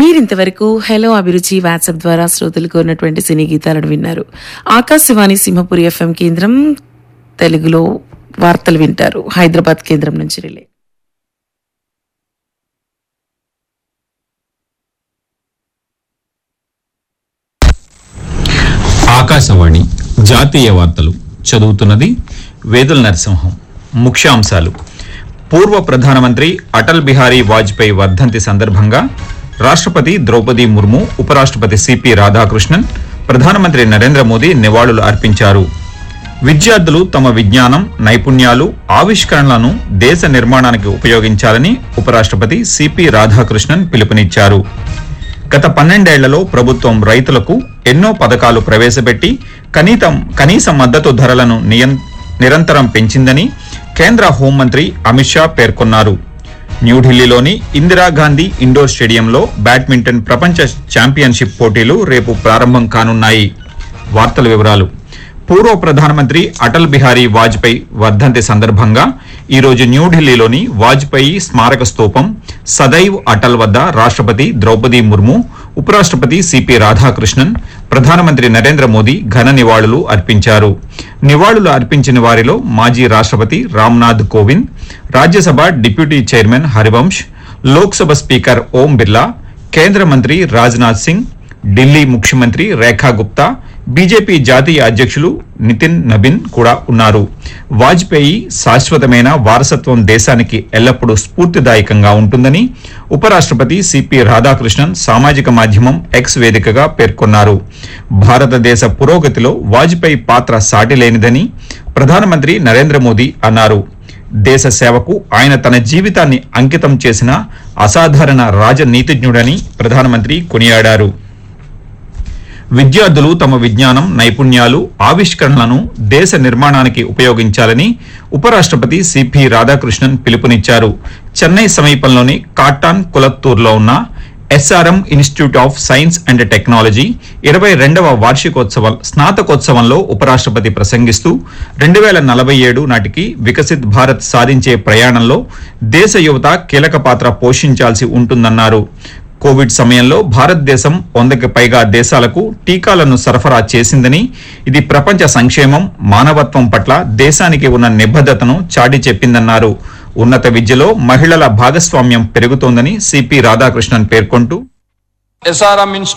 మీరింతవరకు హలో అభిరుచి వాట్సాప్ ద్వారా శ్రోతలు కోరినటువంటి సినీ గీతాలను విన్నారు ఆకాశవాణి సింహపురి ఎఫ్ఎం కేంద్రం తెలుగులో వార్తలు వింటారు హైదరాబాద్ కేంద్రం నుంచి రిలే ఆకాశవాణి జాతీయ వార్తలు చదువుతున్నది వేదుల నరసింహం ముఖ్యాంశాలు పూర్వ ప్రధానమంత్రి అటల్ బిహారీ వాజ్పేయి వర్ధంతి సందర్భంగా రాష్ట్రపతి ద్రౌపది ముర్ము ఉపరాష్ట్రపతి సిపి రాధాకృష్ణన్ ప్రధానమంత్రి నరేంద్ర మోదీ నివాళులు అర్పించారు విద్యార్థులు తమ విజ్ఞానం నైపుణ్యాలు ఆవిష్కరణలను దేశ నిర్మాణానికి ఉపయోగించాలని ఉపరాష్ట్రపతి సిపి రాధాకృష్ణన్ పిలుపునిచ్చారు గత పన్నెండేళ్లలో ప్రభుత్వం రైతులకు ఎన్నో పథకాలు ప్రవేశపెట్టి కనీతం కనీస మద్దతు ధరలను నియం- నిరంతరం పెంచిందని కేంద్ర హోంమంత్రి అమిత్ షా పేర్కొన్నారు న్యూఢిల్లీలోని ఇందిరాగాంధీ ఇండోర్ స్టేడియంలో బ్యాడ్మింటన్ ప్రపంచ ఛాంపియన్షిప్ పోటీలు రేపు ప్రారంభం కానున్నాయి వార్తల వివరాలు పూర్వ ప్రధానమంత్రి అటల్ బిహారీ వాజ్పేయి వర్ధంతి సందర్భంగా ఈరోజు న్యూఢిల్లీలోని వాజ్పేయి స్మారక స్తూపం సదైవ్ అటల్ వద్ద రాష్ట్రపతి ద్రౌపది ముర్ము ఉపరాష్ట్రపతి సిపి రాధాకృష్ణన్ ప్రధానమంత్రి నరేంద్ర మోదీ ఘన నివాళులు అర్పించారు నివాళులు అర్పించిన వారిలో మాజీ రాష్ట్రపతి Ramnath Kovind Rajya Sabha deputy chairman Harivansh Lok Sabha speaker Om Birla కేంద్ర మంత్రి రాజ్నాథ్ సింగ్ ఢిల్లీ ముఖ్యమంత్రి రేఖా గుప్తా బీజేపీ జాతీయ అధ్యక్షులు నితిన్ నబిన్ కూడా ఉన్నారు వాజ్పేయి శాశ్వతమైన వారసత్వం దేశానికి ఎల్లప్పుడూ స్ఫూర్తిదాయకంగా ఉంటుందని ఉపరాష్ట్రపతి సిపి రాధాకృష్ణన్ సామాజిక మాధ్యమం ఎక్స్ వేదికగా పేర్కొన్నారు భారతదేశ పురోగతిలో వాజ్పేయి పాత్ర సాటిలేనిదని ప్రధానమంత్రి నరేంద్ర మోదీ అన్నారు దేశ సేవకు ఆయన తన జీవితాన్ని అంకితం చేసిన అసాధారణ రాజనీతిజ్ఞుడని ప్రధానమంత్రి కొనియాడారు విద్యార్థులు తమ విజ్ఞానం నైపుణ్యాలు ఆవిష్కరణలను దేశ నిర్మాణానికి ఉపయోగించాలని ఉపరాష్ట్రపతి సిపి రాధాకృష్ణన్ పిలుపునిచ్చారు చెన్నై సమీపంలోని కాటాన్ కులత్తూర్లో ఉన్న SRM institute of science and technology ఇరవై రెండవ వార్షికోత్సవ స్నాతకోత్సవంలో ఉపరాష్ట్రపతి ప్రసంగిస్తూ రెండు వేల నలభై ఏడు నాటికి వికసిత్ భారత్ సాధించే ప్రయాణంలో దేశ యువత కీలక పాత్ర పోషించాల్సి ఉంటుందన్నారు కోవిడ్ సమయంలో భారతదేశం వందకి పైగా దేశాలకు టీకాలను సరఫరా చేసిందని ఇది ప్రపంచ సంక్షేమం మానవత్వం పట్ల దేశానికి ఉన్న నిబద్ధతను చాటి చెప్పిందన్నారు ఉన్నత విద్యలో మహిళల భాగస్వామ్యం పెరుగుతోందని సిపి రాధాకృష్ణన్ పేర్కొంటూ SRM